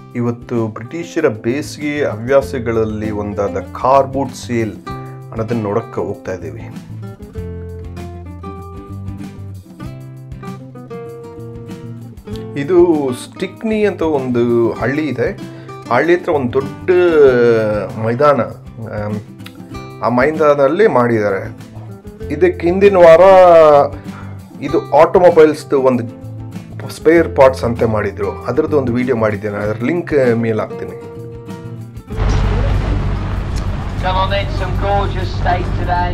ಇವತ್ತು ಬ್ರಿಟಿಷರ ಬೇಸಿಗೆ ಹವ್ಯಾಸಗಳಲ್ಲಿ ಒಂದಾದ ಕಾರ್ ಬೂಟ್ ಸೇಲ್ ಅನ್ನೋದನ್ನ ನೋಡಕ್ಕೆ ಹೋಗ್ತಾ ಇದ್ದೀವಿ ಇದು ಸ್ಟಿಕ್ನಿ ಅಂತ ಒಂದು ಹಳ್ಳಿ ಇದೆ ಹಳ್ಳಿ ಹತ್ರ ಒಂದು ದೊಡ್ಡ ಮೈದಾನ ಆಮ್, ಆ ಮೈದಾನದಲ್ಲಿ ಮಾಡಿದ್ದಾರೆ ಇದಕ್ಕೆ ಹಿಂದಿನ ವಾರ ಇದು ಆಟೋಮೊಬೈಲ್ಸ್ದು ಒಂದು ಸ್ಪೇರ್ ಪಾರ್ಟ್ಸ್ ಅಂತ ಮಾಡಿದ್ರು ಅದರದ್ದು ಒಂದು ವಿಡಿಯೋ ಮಾಡಿದ್ದೇನೆ ಅದರ ಲಿಂಕ್ ಮೇಲೆ ಹಾಕ್ತೀನಿ Come on then, some gorgeous steak today.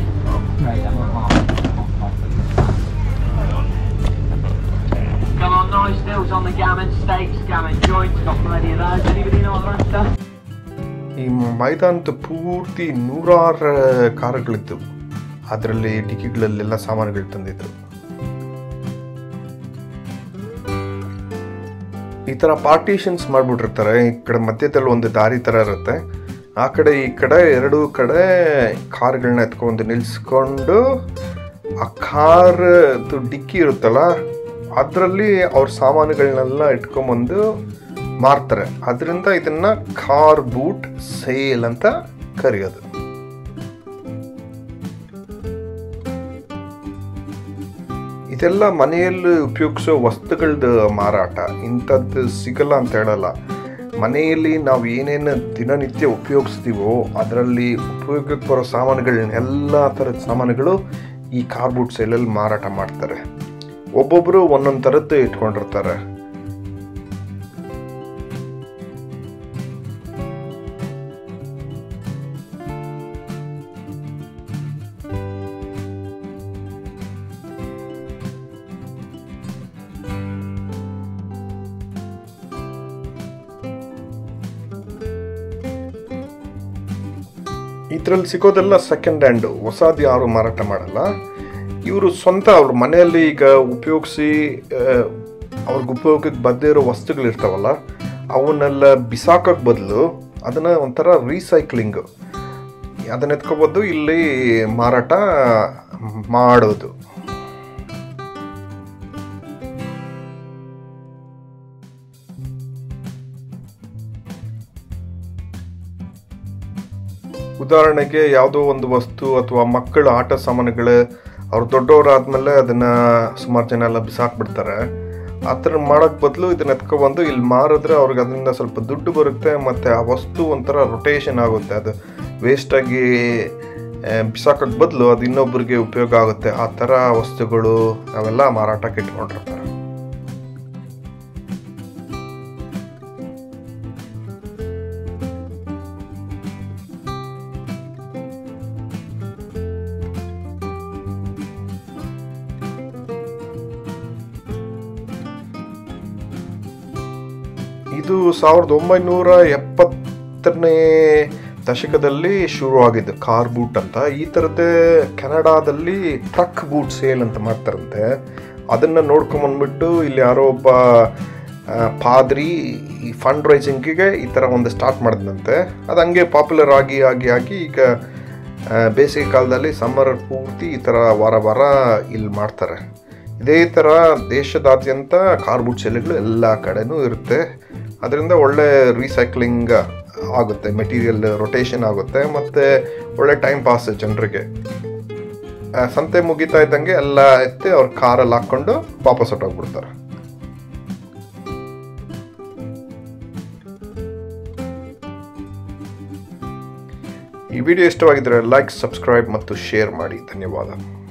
Come on, nice deals on the gammon steaks, gammon joints, got plenty of those. Anybody know what they're after? ಈ ಮೈದಾನದ ಪೂರ್ತಿ ನೂರಾರು ಕಾರುಗಳಿದ್ದವು ಅದರಲ್ಲಿ ಡಿಕ್ಕಿಗಳಲ್ಲೆಲ್ಲ ಸಾಮಾನುಗಳು ತಂದಿದ್ರು ಈ ಥರ ಪಾರ್ಟಿಷನ್ಸ್ ಮಾಡ್ಬಿಟ್ಟಿರ್ತಾರೆ ಈ ಕಡೆ ಮಧ್ಯದಲ್ಲಿ ಒಂದು ದಾರಿ ಥರ ಇರುತ್ತೆ ಆ ಕಡೆ ಈ ಕಡೆ ಎರಡು ಕಡೆ ಕಾರ್ಗಳನ್ನ ಎತ್ಕೊಂಡು ನಿಲ್ಲಿಸ್ಕೊಂಡು ಆ ಕಾರ್ ಡಿಕ್ಕಿ ಇರುತ್ತಲ್ಲ ಅದರಲ್ಲಿ ಅವ್ರ ಸಾಮಾನುಗಳನ್ನೆಲ್ಲ ಇಟ್ಕೊಂಬಂದು ಮಾರ್ತಾರೆ ಅದರಿಂದ ಇದನ್ನ ಕಾರ್ ಬೂಟ್ ಸೇಲ್ ಅಂತ ಕರೆಯೋದು ಇದೆಲ್ಲ ಮನೆಯಲ್ಲಿ ಉಪಯೋಗಿಸೋ ವಸ್ತುಗಳದ್ದು ಮಾರಾಟ ಇಂಥದ್ದು ಸಿಗಲ್ಲ ಅಂತ ಹೇಳಲ್ಲ ಮನೆಯಲ್ಲಿ ನಾವು ಏನೇನು ದಿನನಿತ್ಯ ಉಪಯೋಗಿಸ್ತೀವೋ ಅದರಲ್ಲಿ ಉಪಯೋಗಕ್ಕೆ ಬರೋ ಸಾಮಾನುಗಳನ್ನ ಎಲ್ಲ ಥರದ ಸಾಮಾನುಗಳು ಈ ಕಾರ್ ಬೂಟ್ ಸೇಲಲ್ಲಿ ಮಾರಾಟ ಮಾಡ್ತಾರೆ ಒಬ್ಬೊಬ್ಬರು ಒಂದೊಂದು ಥರದ್ದು ಇಟ್ಕೊಂಡಿರ್ತಾರೆ ಇದರಲ್ಲಿ ಸಿಗೋದೆಲ್ಲ ಸೆಕೆಂಡ್ ಹ್ಯಾಂಡು ಹೊಸದು ಯಾರು ಮಾರಾಟ ಮಾಡಲ್ಲ ಇವರು ಸ್ವಂತ ಅವ್ರ ಮನೆಯಲ್ಲಿ ಈಗ ಉಪಯೋಗಿಸಿ ಅವ್ರಿಗೆ ಉಪಯೋಗಕ್ಕೆ ಬದ್ದೇ ಇರೋ ವಸ್ತುಗಳಿರ್ತಾವಲ್ಲ ಅವನ್ನೆಲ್ಲ ಬಿಸಾಕೋಕ್ಕೆ ಬದಲು ಅದನ್ನು ಒಂಥರ ರೀಸೈಕ್ಲಿಂಗ್ ಅದನ್ನ ಎತ್ಕೊಬೋದು ಇಲ್ಲಿ ಮಾರಾಟ ಮಾಡೋದು ಉದಾಹರಣೆಗೆ ಯಾವುದೋ ಒಂದು ವಸ್ತು ಅಥವಾ ಮಕ್ಕಳ ಆಟ ಸಾಮಾನುಗಳು ಅವ್ರು ದೊಡ್ಡವರಾದ್ಮೇಲೆ ಅದನ್ನ ಸುಮಾರು ಜನ ಎಲ್ಲ ಬಿಸಾಕ್ಬಿಡ್ತಾರೆ ಆ ಥರ ಮಾಡೋಕ್ಕೆ ಬದಲು ಇದನ್ನ ಎತ್ಕೊಬಂದು ಇಲ್ಲಿ ಮಾರಿದ್ರೆ ಅವ್ರಿಗೆ ಅದರಿಂದ ಸ್ವಲ್ಪ ದುಡ್ಡು ಬರುತ್ತೆ ಮತ್ತು ಆ ವಸ್ತು ಒಂಥರ ರೊಟೇಷನ್ ಆಗುತ್ತೆ ಅದು ವೇಸ್ಟಾಗಿ ಬಿಸಾಕೋಕ್ಕೆ ಬದಲು ಅದು ಇನ್ನೊಬ್ಬರಿಗೆ ಉಪಯೋಗ ಆಗುತ್ತೆ ಆ ಥರ ವಸ್ತುಗಳು ಅವೆಲ್ಲ ಮಾರಾಟಕ್ಕೆ ಇಟ್ಕೊಂಡಿರ್ತಾರೆ ಇದು ಸಾವಿರದ ಒಂಬೈನೂರ ಎಪ್ಪತ್ತನೇ ದಶಕದಲ್ಲಿ ಶುರುವಾಗಿದ್ದು ಕಾರ್ ಬೂಟ್ ಅಂತ ಈ ಥರದ್ದೇ ಕೆನಡಾದಲ್ಲಿ ಟ್ರಕ್ ಬೂಟ್ ಸೇಲ್ ಅಂತ ಮಾಡ್ತಾರಂತೆ ಅದನ್ನು ನೋಡ್ಕೊಂಬಂದ್ಬಿಟ್ಟು ಇಲ್ಲಿ ಯಾರೋ ಒಬ್ಬ ಆ, ಪಾದ್ರಿ ಈ ಫಂಡ್ ರೈಸಿಂಗಿಗೆ ಈ ಥರ ಒಂದು ಸ್ಟಾರ್ಟ್ ಮಾಡಿದಂತೆ ಅದು ಹಂಗೆ ಪಾಪ್ಯುಲರ್ ಆಗಿ ಆಗಿ ಆಗಿ ಈಗ ಆ, ಬೇಸಿಗೆ ಕಾಲದಲ್ಲಿ ಸಮ್ಮರ್ ಪೂರ್ತಿ ಈ ಥರ ವಾರ ವಾರ ಇಲ್ಲಿ ಮಾಡ್ತಾರೆ ಇದೇ ಥರ ದೇಶದಾದ್ಯಂತ ಕಾರ್ ಬೂಟ್ ಸೇಲ್ಗಳು ಎಲ್ಲ ಕಡೆನೂ ಇರುತ್ತೆ ಅದರಿಂದ ಒಳ್ಳೆ ರೀಸೈಕ್ಲಿಂಗ್ ಆಗುತ್ತೆ ಮೆಟೀರಿಯಲ್ ರೊಟೇಷನ್ ಆಗುತ್ತೆ ಮತ್ತು ಒಳ್ಳೆ ಟೈಮ್ ಪಾಸ್ ಜನರಿಗೆ ಆ, ಸಂತೆ ಮುಗಿತಾ ಇದ್ದಂಗೆ ಎಲ್ಲ ಎತ್ತಿ ಅವ್ರ ಕಾರಲ್ಲಿ ಹಾಕ್ಕೊಂಡು ವಾಪಸ್ ಹೊಟ್ಟೋಗ್ಬಿಡ್ತಾರೆ ಈ ವಿಡಿಯೋ ಇಷ್ಟವಾಗಿದ್ದರೆ ಲೈಕ್ ಸಬ್ಸ್ಕ್ರೈಬ್ ಮತ್ತು ಶೇರ್ ಮಾಡಿ ಧನ್ಯವಾದ